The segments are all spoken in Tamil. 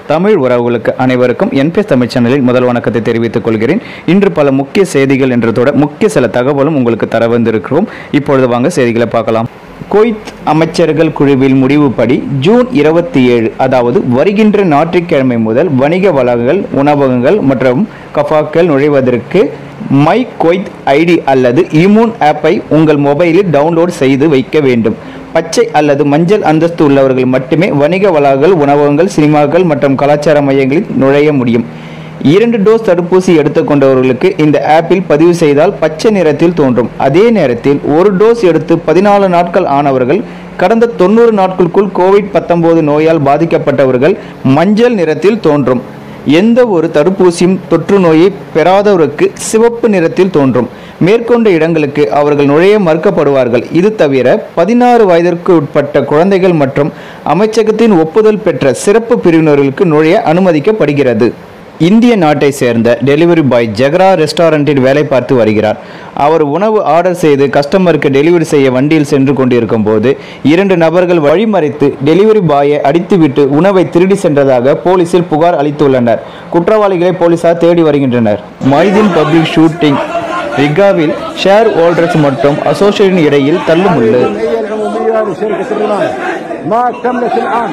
தமிழ் உறவுகளுக்கு அனைவருக்கும் என்பிஎஸ் தமிழ் சேனலில் முதல் வணக்கத்தை தெரிவித்துக் கொள்கிறேன் இன்று பல முக்கிய செய்திகள் என்றதோட முக்கிய சில தகவலும் உங்களுக்கு தர வந்திருக்கிறோம் இப்பொழுது வாங்க செய்திகளை பார்க்கலாம் குவைத் அமைச்சர்கள் குழுவில் முடிவுப்படி ஜூன் இருபத்தி ஏழு அதாவது வருகின்ற ஞாயிற்றுக்கிழமை முதல் வணிக வளங்கள் உணவகங்கள் மற்றும் கஃபாக்கள் நுழைவதற்கு மை குவைத் ஐடி அல்லது இமூன் ஆப்பை உங்கள் மொபைலில் டவுன்லோட் செய்து வைக்க வேண்டும் பச்சை அல்லது மஞ்சள் அந்தஸ்து உள்ளவர்கள் மட்டுமே வணிக வளாகங்கள் உணவகங்கள் சினிமாக்கள் மற்றும் கலாச்சார மையங்களில் நுழைய முடியும் இரண்டு டோஸ் தடுப்பூசி எடுத்துக்கொண்டவர்களுக்கு இந்த ஆப்பில் பதிவு செய்தால் பச்சை நிறத்தில் தோன்றும் அதே நேரத்தில் ஒரு டோஸ் எடுத்து பதினாலு நாட்கள் ஆனவர்கள் கடந்த தொண்ணூறு நாட்களுக்குள் கோவிட் பத்தொன்பது நோயால் பாதிக்கப்பட்டவர்கள் மஞ்சள் நிறத்தில் தோன்றும் எந்த ஒரு தடுப்பூசியும் தொற்று நோயை பெறாதவருக்கு சிவப்பு நிறத்தில் தோன்றும் மேற்கொண்ட இடங்களுக்கு அவர்கள் நுழைய மறுக்கப்படுவார்கள் இது தவிர பதினாறு வயதிற்கு உட்பட்ட குழந்தைகள் மற்றும் அமைச்சகத்தின் ஒப்புதல் பெற்ற சிறப்பு பிரிவினர்களுக்கு நுழைய அனுமதிக்கப்படுகிறது இந்திய நாட்டை சேர்ந்த டெலிவரி பாய் ஜெகரா ரெஸ்டாரண்டில் வேலை பார்த்து வருகிறார் அவர் உணவு ஆர்டர் செய்து கஸ்டமருக்கு டெலிவரி செய்ய வண்டியில் சென்று கொண்டிருக்கும் போது இரண்டு நபர்கள் வழிமறைத்து டெலிவரி பாயை அடித்துவிட்டு உணவை திருடி சென்றதாக போலீசில் புகார் அளித்துள்ளனர் குற்றவாளிகளை போலீசார் தேடி வருகின்றனர் மைதீன் பப்ளிக் ஷூட்டிங் ரிகாவில் ஷேர் ஹோல்டர்ஸ் மற்றும் அசோசியேஷன் இடையில் தள்ளுமுள்ளு الجمعية العمومية لشركة الرماية ما كملت الآن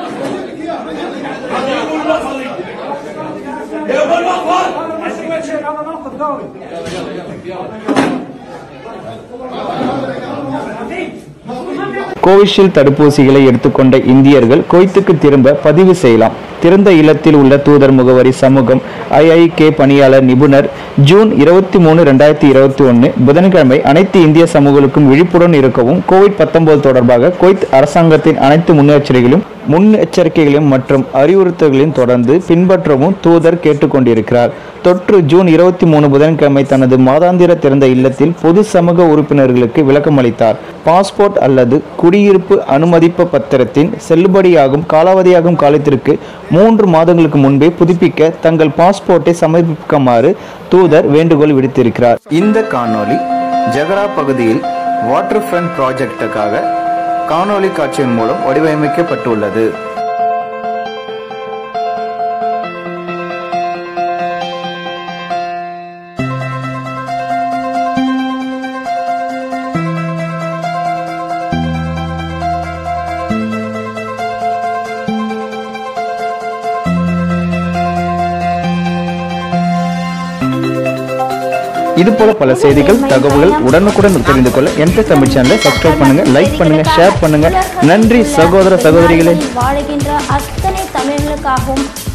கோவிஷீல்டு தடுப்பூசிகளை எடுத்துக்கொண்ட இந்தியர்கள் குவைத்துக்கு திரும்ப பதிவு செய்யலாம் திறந்த இல்லத்தில் உள்ள தூதர் முகவரி சமூகம் ஐஐகே பணியாளர் நிபுணர் ஜூன் இருபத்தி மூணு ரெண்டாயிரத்தி இருபத்தி ஒன்று புதன்கிழமை அனைத்து இந்திய சமூகங்களுக்கும் விழிப்புடன் இருக்கவும் கோவிட் பத்தொன்பது தொடர்பாக குவைத் அரசாங்கத்தின் அனைத்து முன்னெச்சரிக்கைகளும் முன்னெச்சரிக்கைகளையும் மற்றும் அறிவுறுத்தல்களையும் தொடர்ந்து பின்பற்றவும் தூதர் கேட்டுக்கொண்டிருக்கிறார் தொற்று ஜூன் இருபத்தி மூணு புதன்கிழமை தனது மாதாந்திர திறந்த இல்லத்தில் பொது சமூக உறுப்பினர்களுக்கு விளக்கமளித்தார் பாஸ்போர்ட் அல்லது குடியிருப்பு அனுமதிப்பு பத்திரத்தின் செல்லுபடியாகும் காலாவதியாகும் காலத்திற்கு மூன்று மாதங்களுக்கு முன்பே புதுப்பிக்க தங்கள் பாஸ்போர்ட்டை சமர்ப்பிக்குமாறு தூதர் வேண்டுகோள் விடுத்திருக்கிறார் இந்த காணொளி ஜெகரா பகுதியில் வாட்டர் ஃப்ரண்ட் ப்ராஜெக்டுக்காக காணொளி காட்சியின் மூலம் வடிவமைக்கப்பட்டுள்ளது இது போல பல செய்திகள் தகவல்கள் உடனுக்குடன் தெரிந்து கொள்ள எந்த தமிழ் சேனலை சப்ஸ்கிரைப் பண்ணுங்க லைக் பண்ணுங்க ஷேர் பண்ணுங்க நன்றி சகோதர சகோதரிகளே வாழுகின்ற அத்தனை தமிழர்களுக்காகவும்